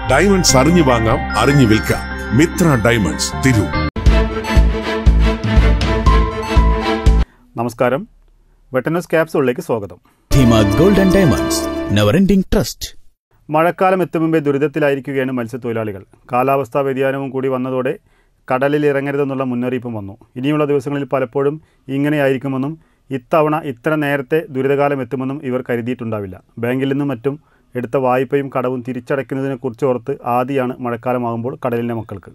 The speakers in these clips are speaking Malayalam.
ഡയമണ്ട്സ് അറിഞ്ഞു വാങ്ങാം അറിഞ്ഞു വിൽക്കാം മിത്ര ഡയമണ്ട്സ് തിരൂർ നമസ്കാരം വെട്ടനസ് ക്യാപ്സുകളിലേക്ക് സ്വാഗതം Dheema gold and diamonds never ending trust മഴക്കാലം എത്തും മുമ്പേ ദുരിതത്തിലായിരിക്കുകയാണ് മത്സ്യത്തൊഴിലാളികൾ കാലാവസ്ഥാ വ്യതിയാനവും കൂടി വന്നതോടെ കടലിൽ ഇറങ്ങരുതെന്നുള്ള മുന്നറിയിപ്പും വന്നു ഇനിയുള്ള ദിവസങ്ങളിൽ പലപ്പോഴും ഇങ്ങനെയായിരിക്കുമെന്നും ഇത്തവണ ഇത്ര നേരത്തെ ദുരിതകാലം എത്തുമെന്നും ഇവർ കരുതിയിട്ടുണ്ടാവില്ല ബാങ്കിൽ നിന്നും മറ്റും എടുത്ത വായ്പയും കടവും തിരിച്ചടയ്ക്കുന്നതിനെക്കുറിച്ച് ഓർത്ത് ആദ്യമാണ് മഴക്കാലമാകുമ്പോൾ കടലിലെ മക്കൾക്ക്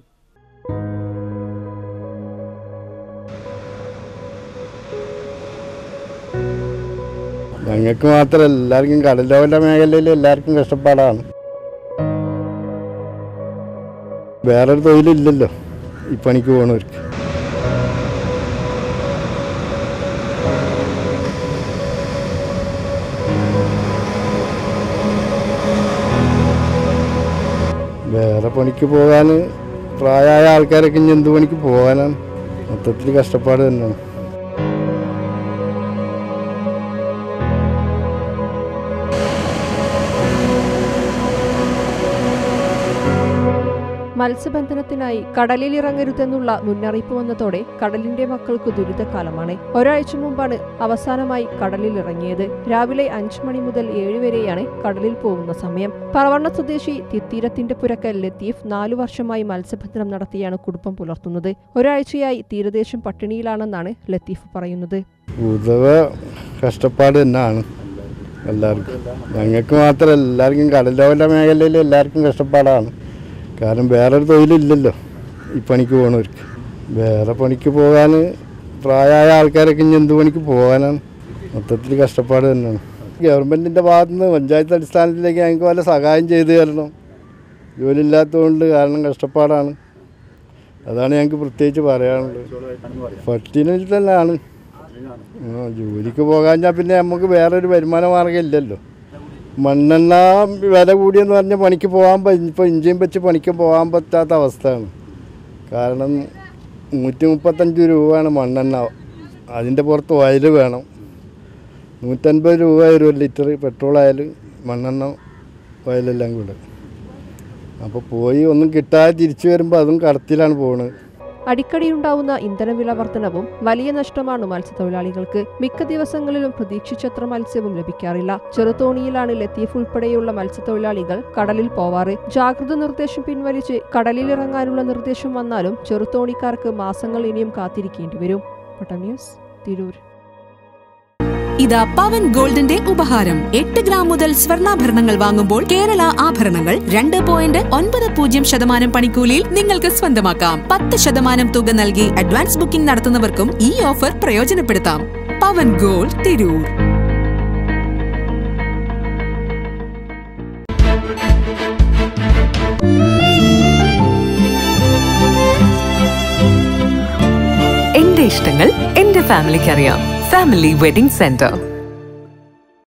ഞങ്ങൾക്ക് മാത്രമല്ല എല്ലാവർക്കും കടലോല മേഖലയിൽ എല്ലാവർക്കും കഷ്ടപ്പാടാണ് വേറൊരു തൊഴിലില്ലല്ലോ ഈ പണിക്ക് പോണവർക്ക് വേറെ പണിക്ക് പോകാൻ പ്രായമായ ആൾക്കാരൊക്കെ ഇനി എന്ത് പണിക്ക് പോകാനാണ് മൊത്തത്തിൽ കഷ്ടപ്പാട് തന്നെയാണ് മത്സ്യബന്ധനത്തിനായി കടലിലിറങ്ങരുതെന്നുള്ള മുന്നറിയിപ്പ് വന്നതോടെ കടലിന്റെ മക്കൾക്ക് ദുരിതകാലമാണ് ഒരാഴ്ച മുമ്പാണ് അവസാനമായി കടലിലിറങ്ങിയത് രാവിലെ അഞ്ചു മണി മുതൽ ഏഴ് വരെയാണ് കടലിൽ പോകുന്ന സമയം പറവണ്ണ സ്വദേശി തിത്തീരത്തിന്റെ പുരക്കൽ ലത്തീഫ് നാലു വർഷമായി മത്സ്യബന്ധനം നടത്തിയാണ് കുടുംബം പുലർത്തുന്നത് ഒരാഴ്ചയായി തീരദേശം പട്ടിണിയിലാണെന്നാണ് ലത്തീഫ് പറയുന്നത് പൊതുവെ കഷ്ടപ്പാട് തന്നെയാണ് എല്ലാവർക്കും ഞങ്ങൾക്ക് മാത്രമല്ല എല്ലാവർക്കും കടലോല മേഖലയിൽ എല്ലാവർക്കും കഷ്ടപ്പാടാണ് കാരണം വേറൊരു തൊഴിലില്ലല്ലോ ഈ പണിക്ക് പോണവർക്ക് വേറെ പണിക്ക് പോകാൻ പ്രായമായ ആൾക്കാരൊക്കെ ഇനി എന്ത് പണിക്ക് പോകാനാണ് മൊത്തത്തിൽ കഷ്ടപ്പാട് തന്നെയാണ് ഗവൺമെൻറ്റിൻ്റെ ഭാഗത്തു നിന്ന് പഞ്ചായത്ത് അടിസ്ഥാനത്തിലേക്ക് ഞങ്ങൾക്ക് വല്ല സഹായം ചെയ്തു തരണം ജോലി ഇല്ലാത്തതുകൊണ്ട് കാരണം കഷ്ടപ്പാടാണ് അതാണ് ഞങ്ങൾക്ക് പ്രത്യേകിച്ച് പറയാനുള്ളത് പട്ടിണിയിൽ തന്നെയാണ് ആ, ജോലിക്ക് പോകാഞ്ഞാൽ പിന്നെ നമുക്ക് വേറൊരു വരുമാന മാർഗ്ഗം ഇല്ലല്ലോ മണ്ണെണ്ണ വില കൂടിയെന്ന് പറഞ്ഞ പണിക്ക് പോകാൻ ഇപ്പോൾ ഇഞ്ചിയും വെച്ച് പണിക്ക് പോകാൻ പറ്റാത്ത അവസ്ഥയാണ് കാരണം നൂറ്റി മുപ്പത്തഞ്ച് രൂപയാണ് മണ്ണെണ്ണ അതിൻ്റെ പുറത്ത് ഓയിൽ വേണം നൂറ്റൻപത് രൂപ ഒരു ലിറ്റർ പെട്രോൾ ആയാലും മണ്ണെണ്ണ ഓയിലെല്ലാം കൂടെ അപ്പോൾ പോയി ഒന്നും കിട്ടാതെ തിരിച്ചു വരുമ്പോൾ അതും കടത്തിലാണ് പോകുന്നത് അടിക്കടിയുണ്ടാവുന്ന ഇന്ധനവില വർധനവും വലിയ നഷ്ടമാണ് മത്സ്യത്തൊഴിലാളികൾക്ക് മിക്ക ദിവസങ്ങളിലും പ്രതീക്ഷിച്ചത്ര മത്സ്യവും ലഭിക്കാറില്ല ചെറുതോണിയിലാണ് ലത്തീഫ് ഉൾപ്പെടെയുള്ള മത്സ്യത്തൊഴിലാളികൾ കടലിൽ പോവാറ് ജാഗ്രത നിർദ്ദേശം പിൻവലിച്ച് കടലിലിറങ്ങാനുള്ള നിർദ്ദേശം വന്നാലും ചെറുതോണിക്കാർക്ക് മാസങ്ങൾ ഇനിയും കാത്തിരിക്കേണ്ടി വരും പട്ടം ന്യൂസ് തിരൂർ ഇതാ പവൻ ഗോൾഡിന്റെ ഉപഹാരം എട്ട് ഗ്രാം മുതൽ സ്വർണ്ണാഭരണങ്ങൾ വാങ്ങുമ്പോൾ കേരള ആഭരണങ്ങൾ രണ്ട് പോയിന്റ് ഒൻപത് പൂജ്യം ശതമാനം പണിക്കൂലിയിൽ നിങ്ങൾക്ക് സ്വന്തമാക്കാം പത്ത് ശതമാനം തുക നൽകി അഡ്വാൻസ് ബുക്കിംഗ് നടത്തുന്നവർക്കും ഈ ഓഫർ പ്രയോജനപ്പെടുത്താം പവൻ ഗോൾഡ് തിരൂർ എന്റെ ഇഷ്ടങ്ങൾ എന്റെ ഫാമിലിക്ക് അറിയാം ഫാമിലി വെഡിംഗ് സെന്റർ